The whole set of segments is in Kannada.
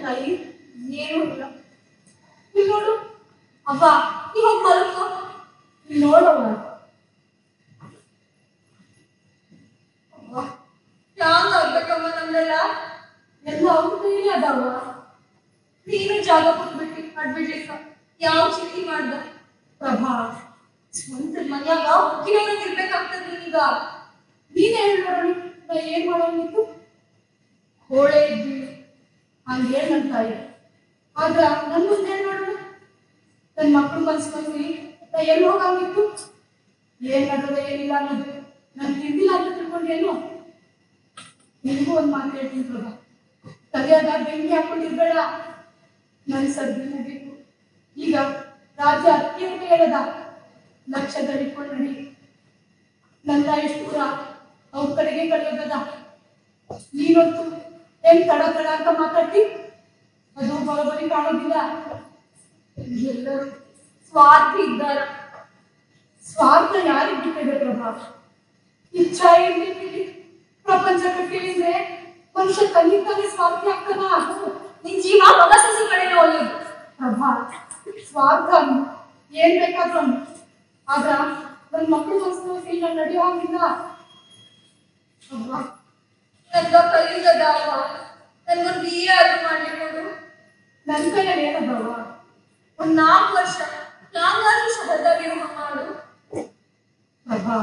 ತಾಯಿ ಏನು ಇಲ್ಲ ಇಲ್ಲಿ ನೋಡು ಅವ್ವ ಇವಾಗ ಮಲ್ಕೋ ಇಲ್ಲಿ ನೋಡವ್ವ ಅವ್ವ, ಹ್ಯಾಂಗ್ ಆಗ್ಬೇಕವ್ವ ನಮ್ದೆಲ್ಲ ಎಲ್ಲ ಅವ್ರ ಕೈಲಿ ಅದಾವ ನೀನು ಜಾಗ ಕೊಟ್ಬಿಟ್ಟಿ ಮಾಡ್ಬಿಡ್ಲಿಕ್ಕ ಯಾವ ಚಿಂತೆ ಮಾಡ್ದ ಪ್ರಭಾ ಸ್ವಂತ ಮನ್ಯಾಗ ಹುಟ್ಟಿನವ್ರಂಗ್ ಇರ್ಬೇಕಾಗ್ತದ ನೀನೀಗ ನೀನೇ ಹೇಳಿ ನೋಡೋಣ ನಾ ಏನ್ ಮಾಡೋಣಿತ್ತು ಹೋಳೆ ಇದ್ವಿ ಹಂಗೆ ಹೇಳಿ ನನ್ನ ತಾಯಿ ಆದ್ರ ನನ್ ಮುಂದೆ ಏನ್ ಮಾಡೋಣ ನನ್ನ ಮಕ್ಕಳು ಕಲ್ಸ್ಕೊಂಡ್ವಿ ನಾ ಎಲ್ಲಿ ಹೋಗಂಗಿತ್ತು ಏನ್ ನಡದ ಏನಿಲ್ಲ ಅನ್ನೋದು ನನ್ ತಿಂದಿಲ್ಲ ಅಂತ ತಿಳ್ಕೊಂಡೇನು ನಿನಗೂ ಒಂದ್ ಮಾತು ಹೇಳ್ತೀನಿ ಪ್ರಭಾ ತಲೆಯಾಗ ಬೆಂಕಿ ಹಾಕೊಂಡಿರ್ಬೇಡ ನನ್ ಸರ್ದಿ ಮುಗೀತು ಈಗ ರಾಜ ಅತ್ಯಂತ ಹೇಳದ ಲಕ್ಷದಲ್ಲಿಟ್ಕೊಂಡು ನಡಿ ನನ್ನ ಎಷ್ಟು ಪುರ ಅವ್ರ ಕಡೆಗೆ ಕಳೆಯೋದದ ನೀನೊತ್ತು ಏನ್ ತಡ ತಡ ಅಂತ ಮಾತಾಡ್ತಿ ಅದು ಬರೋಬರಿ ಕಾಣೋದಿಲ್ಲ ಎಲ್ಲರೂ ಸ್ವಾರ್ಥಿ ಇದ್ದಾರ ಸ್ವಾರ್ಥ ಯಾರಿಗೆ ಬಿಟ್ಟಿದೆ ಪ್ರಭಾ ಇಚ್ಛಾ ಇರ್ಲಿ ಬಿಡಿ ಪ್ರಪಂಚ ಕಟ್ಟಿದ್ರೆ ಮನುಷ್ಯ ತನ್ನಿಂತಾನೆ ಸ್ವಾರ್ಥಿ ಆಗ್ತಾನ ನಿನ್ ಜೀವ ಮಗ ಸಸಿ ಕಡೆನೇ ಒಳ್ಳೇದು ಪ್ರಭಾ ಸ್ವಾರ್ಥ ಅನ್ನು ಏನ್ ಬೇಕಾದ್ರೂ ಅನ್ನು ಆದ್ರ ನನ್ ಮಕ್ಕಳು ಮನಸ್ಸು ಇಲ್ಲ ನಡೆಯೋ ಹಾಗಿಲ್ಲ ಅಬ್ಬಾ ನನ್ಗ ಕಲಿಯುಗದ ಅವ ನನ್ಗೊಂದು ಬಿ ಆದ್ರೂ ಮಾಡ್ಲಿಕ್ಕೋದು ನನ್ ಕೈಯಲ್ಲಿ ಏನದವ ಒಂದ್ ನಾಲ್ಕು ವರ್ಷ ನಾಲ್ಕಾರು ಶಹದಾಗಿರೋ ಮಾಡು ಪ್ರಭಾ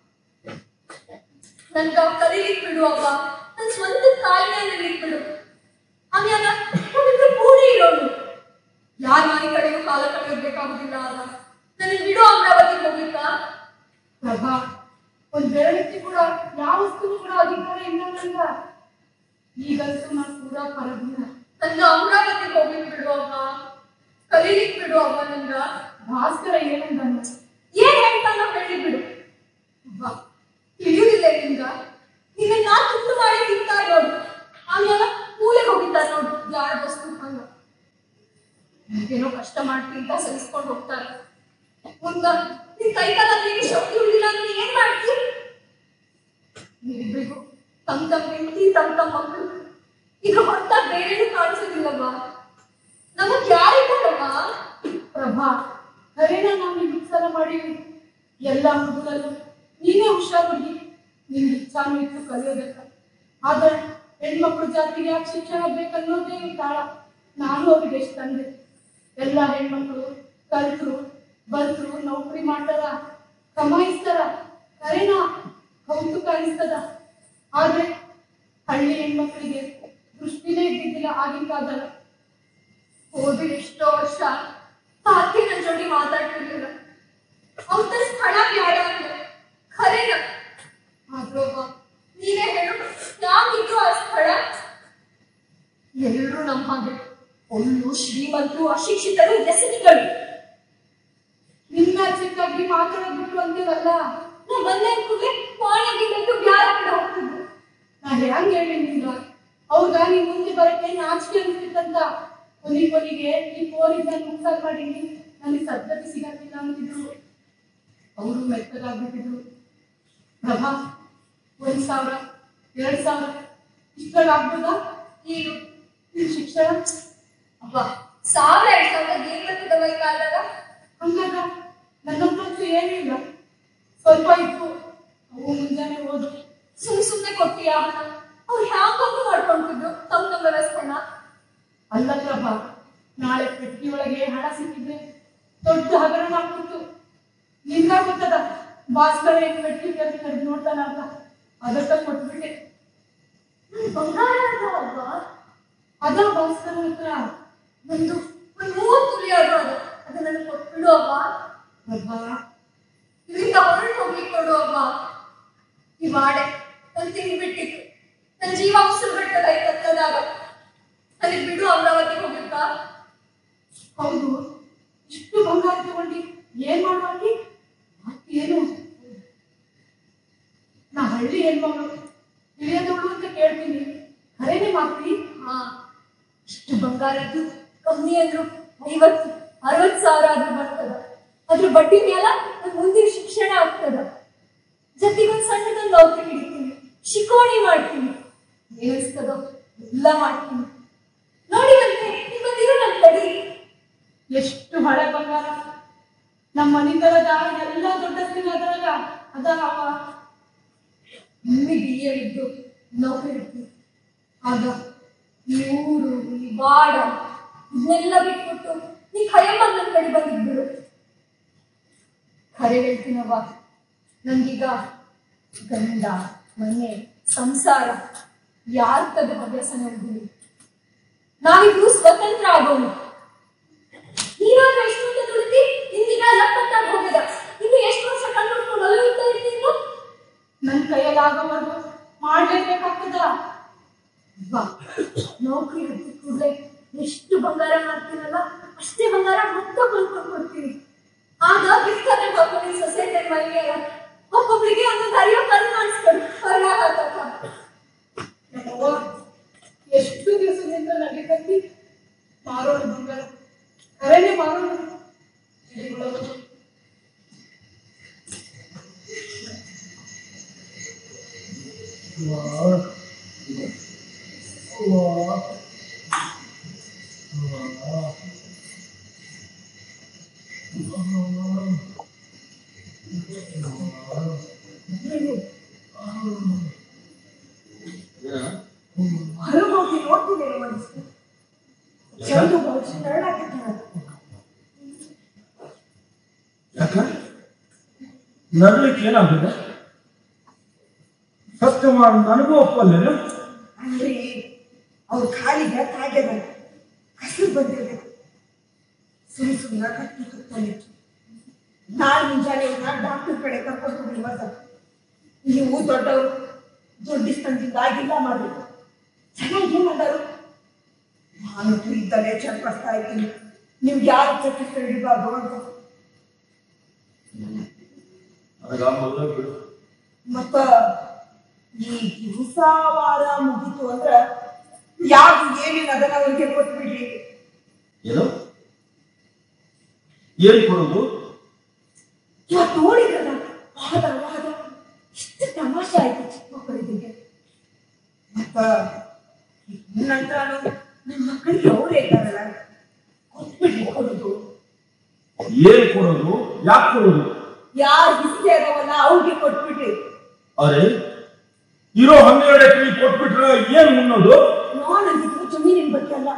ನನ್ಗ ಕಲೀಲಿಕ್ ಬಿಡು ಅವ್ವ ನನ್ ಸ್ವಂತ ಕಾಲಿನಲ್ಲಿ ನಿಲ್ಲಿಕ್ ಬಿಡು ಆಮ್ಯಾಲ ನಾವಿಬ್ರು ಕೂಡಿ ಇರೋನು ಯಾರ ಮನೆ ಕಡೆಗೂ ಕಾಲ ಕಳೆಯೋಗ್ಬೇಕಾಗುದಿಲ್ಲ ಅಲ್ಲ ನನಗೆ ಬಿಡು ಅಮರಾವತಿಗೆ ಹೋಗ್ಲಿಕ್ಕ ಪ್ರಭಾ ಒಂದ್ ಬೆರಳಿಗೆ ಕೂಡ ಯಾವ ವಸ್ತುನು ಕೂಡ ಅಧಿಕಾರ ಇಲ್ಲ ನಂಗ ಈಗಂತೂ ನಾನು ಪೂರಾ ಪರದಿನ ನನ್ಗ ಅಮರಾವತಿಗೆ ಹೋಗ್ಲಿಕ್ ಬಿಡು ಅವ್ವ ಕಲೀಲಿಕ್ ಬಿಡು ಅವ್ವ ನನ್ಗ ಭಾಸ್ಕರ ಏನಂದಾನ ಏನ್ ಹೇಳ್ತಾನ ಹೇಳಿ ಬಿಡು ಅಬ್ಬಾ ತಿಳಿಯುವುದಿಲ್ಲ ನಿಮ್ಗ ನಿನ್ನ ನಾ ತುಂಡು ಮಾಡಿ ತಿಂತಾರ ನೋಡು ಆಮೇಲೆ ಮೂಲೆಗೆ ಹೋಗಿದ್ದಾರ ನೋಡು ಯಾರ ವಸ್ತು ಹಂಗ ಏನೋ ಕಷ್ಟ ಮಾಡ್ತಿ ಅಂತ ಸಹಿಸ್ಕೊಂಡು ಹೋಗ್ತಾರ ಮುಂದ ನಿನ್ ಕೈ ಕಾಲ ನಿನಗೆ ಶಕ್ತಿ ಉಳಿಲ್ಲ ಅಂದ್ರೆ ಏನ್ ಮಾಡ್ತಿ ನೀವಿಬ್ರಿಗೂ ತಮ್ ತಮ್ ಹೆಂಡತಿ ತಮ್ ತಮ್ ಮಕ್ಕಳು ಇದ್ರ ಹೊರತ ಬೇರೇನು ಕಾಣಿಸೋದಿಲ್ಲವ್ವ ನಮಗ್ ಯಾರಿದ್ದಾರಮ್ಮ ಪ್ರಭಾ ಖರೇನ ನಾವು ನಿಮ್ಗೆ ಸಲ ಮಾಡೀವಿ ಎಲ್ಲ ಮುಗಿದಲ್ಲೂ ನೀನೇ ಹುಷಾರಾಗಿ ನಿಮ್ಗೆ ಇಚ್ಛಾನು ಇತ್ತು ಕಲಿಯೋದಕ್ಕ ಆದ್ರೆ ಹೆಣ್ಮಕ್ಳು ಜಾತಿಗೆ ಯಾಕೆ ಶಿಕ್ಷಣ ಬೇಕನ್ನೋದೇ ತಾಳ ನಾನು ಅವ್ರಿಗೆ ಎಷ್ಟು ತಂದೆ ಎಲ್ಲ ಹೆಣ್ಮಕ್ಳು ಕಲ್ತರು ಬಲ್ತರು ನೌಕರಿ ಮಾಡ್ತಾರ ಕಮಾಯಿಸ್ತಾರ ಖರೇನ ಕೌತುಕ ಅನಿಸ್ತದ ಆದ್ರೆ ಹಳ್ಳಿ ಹೆಣ್ಮಕ್ಳಿಗೆ ದೃಷ್ಟಿನೇ ಇದ್ದಿದ್ದಿಲ್ಲ ಆಗಿನ ಕಾಲದಲ್ಲಿ ಹೋದ ಎಷ್ಟೋ ವರ್ಷ ಸಾಕಿ ನನ್ ಜೋಡಿ ಮಾತಾಡ್ತಿರ್ಲಿಲ್ಲ ಅವ್ರ ಸ್ಥಳ ಬ್ಯಾಡ ಅಂದ್ರೆ ಖರೇನ ಆದ್ರೂ ಅವ್ವ, ನೀನೇ ಹೇಳು ಯಾಕಿದ್ರು ಆ ಸ್ಥಳ ಎಲ್ರು ನಮ್ಮ ಹಾಗೆ ಒಳ್ಳು ಶ್ರೀಮಂತರು ಅಶಿಕ್ಷಿತರು ವ್ಯಸನಿಗಳು ನಿನ್ನ ಚಿಕ್ಕಾಗಿ ಮಾತಾಡೋದ್ ಬಿಟ್ಟು ಅಂತೀವಲ್ಲ ನಾ ಬಂದ ಕೂಡಲೇ ಪಾಣಿಗೆ ಬಂದು ಬ್ಯಾರ ಕಡೆ ಹೋಗ್ತಿದ್ರು ನಾ ಹೆಂಗ್ ಹೇಳಿ ನಿಂಗ ಹೌದಾ ನೀನ್ ಮುಂದೆ ಬರಕ್ಕೆ ನಾಚಿಕೆ ಅನ್ಸ್ತಿತ್ತಂತ ಕೊನೆ ಕೊನೆಗೆ ಈ ಪೋಲಿಸ್ ಮುಕ್ಸಾಲ್ ಮಾಡೀನಿ ನನಗೆ ಸದ್ಗತಿ ಸಿಗಕ್ಕಿಲ್ಲ ಅಂತಿದ್ರು ಅವರು ಮೆತ್ತಗಾಗ್ಬಿಟ್ಟಿದ್ರು ಪ್ರಭಾ ಒಂದ್ ಸಾವಿರ ಎರಡ್ ಸಾವಿರ ಇಷ್ಟಾಗ ಆಗ್ಬೋದಾ ಏನು ನಿನ್ ಶಿಕ್ಷಣ ಅಬ್ಬ ಸಾವಿರ ಎರಡ್ ಸಾವಿರ ಏನ್ ಬರ್ತದವ ಈ ಕಾಲದಾಗ ಹಂಗಾಗ ನನ್ನ ಹತ್ರ ಏನಿಲ್ಲ ಸ್ವಲ್ಪ ಇತ್ತು ಅವು ಮುಂಜಾನೆ ಓದು ಸುಮ್ ಸುಮ್ನೆ ಕೊಟ್ಟಿಯ ಹಣ ಅವ್ರು ಹ್ಯಾಂಗೊಂದು ಮಾಡ್ಕೊಂತಿದ್ರು ತಮ್ಮ ತಮ್ಮ ವ್ಯವಸ್ಥೆನ ಅಲ್ಲ ಪ್ರಭಾ ನಾಳೆ ಪೆಟ್ಟಿಯೊಳಗೆ ಹಣ ಸಿಕ್ಕಿದ್ರೆ ದೊಡ್ಡ ಹಗರಣ ಆಗ್ತಿತ್ತು ನಿನ್ನ ಗೊತ್ತದ ಭಾಸ್ಕರ ಏನ್ ಪೆಟ್ಟಿ ಕರೆದು ನೋಡ್ತಾನ ಅಂತ ಅದಕ್ಕ ಕೊಟ್ಬಿಟ್ಟೆ ನನ್ ಬಂಗಾರ ಅದಾವಲ್ವಾ ಅದ ಭಾಸ್ಕರ ಹತ್ರ ಒಂದು ಒಂದ್ ಮೂವತ್ತು ತುಲಿ ಆದ್ರೂ ಅದು ಅದು ನನಗೆ ಕೊಟ್ಬಿಡು ಅವ್ವ ಪ್ರಭಾ ಇದರಿಂದ ಹೊರಟು ಹೋಗ್ಲಿಕ್ಕೆ ಕೊಡು ಅವ್ವ ಈ ವಾಡೆ ನನ್ ತಿಂದ್ಬಿಟ್ಟಿತ್ತು ನನ್ ಜೀವ ಉಸಿರು ಬಿಟ್ಟದ ಈ ಕತ್ತದಾಗ ನನಗೆ ಬಿಡು ಅಮರಾವತಿಗೆ ಹೋಗ್ಲಿಕ್ಕ ಹೌದು ಇಷ್ಟು ಬಂಗಾರ ತಗೊಂಡು ಏನ್ ಮಾಡುವಾಗಿ ಏನು ನಾ ಹಳ್ಳಿ ಹೆಣ್ಮಗಳು ತಿಳಿಯದವಳು ಅಂತ ಕೇಳ್ತೀನಿ ಖರೇನೆ ಮಾಡ್ತಿ ಹಾ ಇಷ್ಟು ಬಂಗಾರದ್ದು ಕಮ್ಮಿ ಅಂದ್ರು ಐವತ್ತು ಅರವತ್ ಸಾವಿರ ಆದ್ರೂ ಬರ್ತದ ಅದ್ರ ಬಡ್ಡಿ ಮೇಲ ನನ್ ಮುಂದಿನ ಶಿಕ್ಷಣ ಆಗ್ತದ ಜೊತೆಗೊಂದ್ ಸಣ್ಣದೊಂದು ನೌಕರಿ ಹಿಡಿತೀನಿ ಶಿಕೋಣಿ ಮಾಡ್ತೀನಿ ಏನಿಸ್ತದೋ ಎಲ್ಲ ಮಾಡ್ತೀನಿ ನೋಡಿ ನನ್ ಎಷ್ಟು ಹಳೆ ಬಂಗಾರ ನಮ್ಮ ಮನಿತರದ ಎಲ್ಲ ದೊಡ್ಡಸ್ತಿನ ಅದ್ರಾಗ ಅದಾವ ನಿಮಗೆ ಹೇಳಿದ್ದು ನೌಕರಿ ಇರ್ತೀವಿ ಆಗ ಈ ಊರು ಈ ಬಾಡ ಇದನ್ನೆಲ್ಲ ಬಿಟ್ಬಿಟ್ಟು ನೀ ಖಯಮ್ಮ ನನ್ನ ಕಡೆ ಬಂದಿದ್ಬಿಡು ಖರೆ ಹೇಳ್ತೀನವ್ವ ನನ್ಗೀಗ ಗಂಡ ಮನೆ ಸಂಸಾರ ಯಾರ ತದ ಹವ್ಯಾಸನ ಉಳಿದಿಲ್ಲ ನಾವಿಬ್ರು ಸ್ವತಂತ್ರ ಆಗೋಣ ನೀನಾದ್ರೂ ಎಷ್ಟು ಅಂತ ದುಡಿದಿ ಇಂದಿಗ ಲಪ್ಪತ್ತಾಗಿ ಹೋಗಿದ ಇನ್ನು ಎಷ್ಟು ವರ್ಷ ಕಣ್ಣು ಮುಚ್ಕೊಂಡು ಅಲ್ಲಿಂದ ಇರ್ತೀನೋ ನನ್ ಕೈಯಲ್ಲಿ ಆಗೋವರೆಗೂ ಮಾಡ್ಲೇಬೇಕಾಗ್ತದ ವಾ, ನೌಕರಿ ಹತ್ತಿದ ಕೂಡಲೇ ಎಷ್ಟು ಬಂಗಾರ ಮಾಡ್ತೀನಲ್ಲ ಅಷ್ಟೇ ಬಂಗಾರ ಮತ್ತೆ ಕೊಂಡ್ಕೊಂಡು ಕೊಡ್ತೀನಿ ಆಗ ಬಿಸ್ತಾರೆ ಹಾಕೊಂಡು ಸೊಸೈಟಿ ಮನೆಯ ಒಬ್ಬೊಬ್ರಿಗೆ ಒಂದೊಂದು ಅರಿಯೋ ಕಣ್ಣು ಮಾಡಿಸ್ಕೊಂಡು ಹೊರಗಾಗತ್ತ ನಮ್ಮವ್ವ ಎಷ್ಟು ದಿವಸದಿಂದ ನಡಿಕತ್ತಿ ಮಾರೋಣ ಬಂಗಾರ ಕರೆನೆ ಮಾರೋಣ ಹಿಡಿಗೊಳ್ಳೋದು. ಹೊರಗೆ ಹೋಗಿ ನೋಡ್ತೀನಿ ಮನಸ್ಸು ಚಂದು ಬಾಜು ನರಳಾಕತ್ತಾಳ ಯಾಕ ನಡ್ಲಿಕ್ಕೆ ಏನಾಗಿದೆ ಸತ್ಯ ಮಾಡಿ ನನಗೂ ಒಪ್ಪಲ್ಲೇನು ಅಂದ್ರೆ ಅವ್ರ ಕಾಲಿಗೆ ತಾಗ್ಯದ ಹಸಿರು ಬಂದಿರ್ಬೇಕು ಸುಮ್ ಸುಮ್ಮನೆ ಕಟ್ಟಿ ಕುತ್ಕೊಂಡಿತ್ತು ನಾಳೆ ಮುಂಜಾನೆ ಡಾಕ್ಟರ್ ಕಡೆ ಕರ್ಕೊಂಡು ಹೋಗಿ ಮತ್ತ ನೀವು ದೊಡ್ಡವರು ದೊಡ್ಡಿಸ್ತಂದಿಂದ ಆಗಿಲ್ಲ ಮಾಡ್ಬೇಕು ಚೆನ್ನಾಗಿ ಏನಾದರು ನಾನು ಇದ್ದಲ್ಲೇ ಚರ್ಪಿಸ್ತಾ ಇದ್ದೀನಿ ನೀವು ಯಾರು ಚರ್ಚಿಸ್ತಾ ಹಿಡಿಬಾರ್ದು ಅಂತ ನನಗ ಮೊದಲ ಬಿಡು ಮತ್ತ ಈ ದಿವಸ ವಾರ ಮುಗೀತು ಅಂದ್ರ ಯಾವ್ದು ಏನೇನು ಅದನ್ನ ಅವ್ರಿಗೆ ಕೊಟ್ಬಿಡ್ರಿ ಏನು ಏನ್ ಕೊಡೋದು ಇವತ್ತು ನೋಡಿದ್ರಲ್ಲ ವಾದ ವಾದ ಎಷ್ಟು ತಮಾಷೆ ಆಯ್ತು ಚಿಕ್ಕ ಮಕ್ಕಳಿಗೆ ಮತ್ತ ನಂತರ ನಮ್ಮ ಮಕ್ಕಳಿಗೆ ಅವರೇ ಇದ್ದಾರಲ್ಲ ಕೊಟ್ಬಿಡ್ರಿ ಕೊಡೋದು ಏನ್ ಕೊಡೋದು ಯಾಕೆ ಕೊಡೋದು ಯಾರು ಇಷ್ಟೇ ಅದಾವಲ್ಲ ಅವ್ರಿಗೆ ಕೊಟ್ಬಿಡ್ರಿ ಅರೆ ಇರೋ ಹನ್ನೆರಡು ಎಕರೆ ಕೊಟ್ಬಿಟ್ರೆ ಏನ್ ಮುನ್ನೋದು ನೋಡೋದಿದ್ರು ಜಮೀನಿನ ಬಗ್ಗೆ ಅಲ್ಲ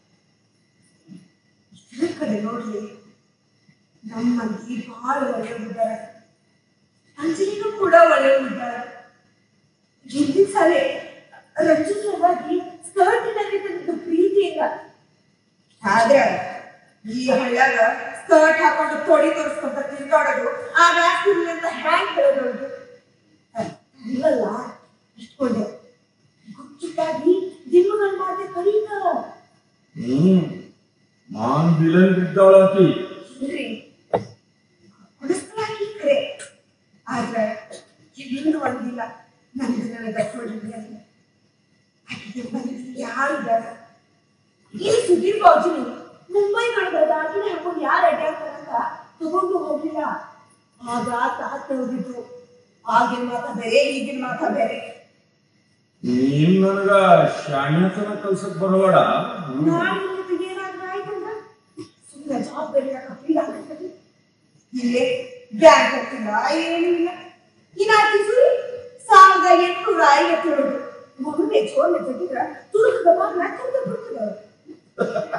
ಇದ್ರ ಕಡೆ ನೋಡ್ರಿ ನಮ್ಮ ಮಂದಿ ಬಹಳ ಒಳ್ಳೆಯವಿದ್ದಾರೆ ಅಂಜಲಿನೂ ಕೂಡ ಒಳ್ಳೆಯವಿದ್ದಾರೆ ಹಿಂದಿನ ಸಾಲೆ ರಂಜು ಸಲುವಾಗಿ ಸ್ಕರ್ಟಿನಲ್ಲಿ ತಂದಿದ್ದು ಪ್ರೀತಿಯಿಂದ ಆದ್ರೆ ಈ ಹಳ್ಳ್ಯಾಗ ಸ್ಕರ್ಟ್ ಹಾಕೊಂಡು ತೊಡಿ ತೋರಿಸ್ಕೊಂತ ತಿರ್ಗಾಡೋದು ಆ ವ್ಯಾಸ್ತಿರ್ಲಿ ಅಂತ ಹ್ಯಾಂಗ್ ಹೇಳೋದು ಇಲ್ಲಲ್ಲ ಇಟ್ಕೊಂಡೆ ಗುಪ್ತಕ್ಕಾಗಿ ಜಿಮ್ಮುಗಳು ಮಾಡದೆ ಕರೀತಾರ ಹ್ಮ್ ನಾನ್ ಬಿಲನ್ ಬಿದ್ದಾಳಾಕಿ ಇಲ್ರಿ ಕುಡಿಸ್ಲಾಕಿ ಕರೆ ಆದ್ರೆ ಇಲ್ಲಿಂದ ಒಂದಿಲ್ಲ ನನಗೆ ನನಗೆ ದಟ್ಟೋಡಿದ್ರಿ ಅಂತ ಆಕೆಗೆ ಬಂದಿದ್ದು ಯಾರು ಬೇಡ ಈ ಸುಧೀರ್ ಬಾಜುನು ಮುಂಬೈ ಕಡೆದಾಗ ಆಕಿನ ಹಾಕೊಂಡು ಯಾರು ಅಡ್ಡಾಡ್ತಾರಂತ ತಗೊಂಡು ಹೋಗ್ಲಿಲ್ಲ ಆಗ ತಾತ ಹೋಗಿದ್ದು ಆಗಿನ ಮಾತ ಬೇರೆ ಈಗಿನ ಮಾತ ಬೇರೆ ನೀನ್ ನನಗ ಶಾಣ್ಯತನ ಕಲ್ಸಕ್ ಬರಬೇಡ ಹ್ಮ್. ನಾಳೆ ಏನಾದ್ರೂ ಆಯ್ತಂದ್ರ ಸುಮ್ಮನೆ ಜವಾಬ್ದಾರಿ ಫೀಲ್ ಆಗ್ತದೆ ಇಲ್ಲೇ ಬ್ಯಾಂಕ್ ಹೋಗ್ತಿಲ್ಲ ಏನೂ ಇಲ್ಲ ಇನ್ನಾಕಿ ಸುರಿ ಸಾವಿರದ ಎಂಟುನೂರ ಐವತ್ತೇಳು ಮಗುವೆ ಚೋಲೆ ತೆಗಿದ್ರ ತುರುಕದ ಬಾಗ್ಲ ತೆಗೆದು ಬಿಡ್ತದ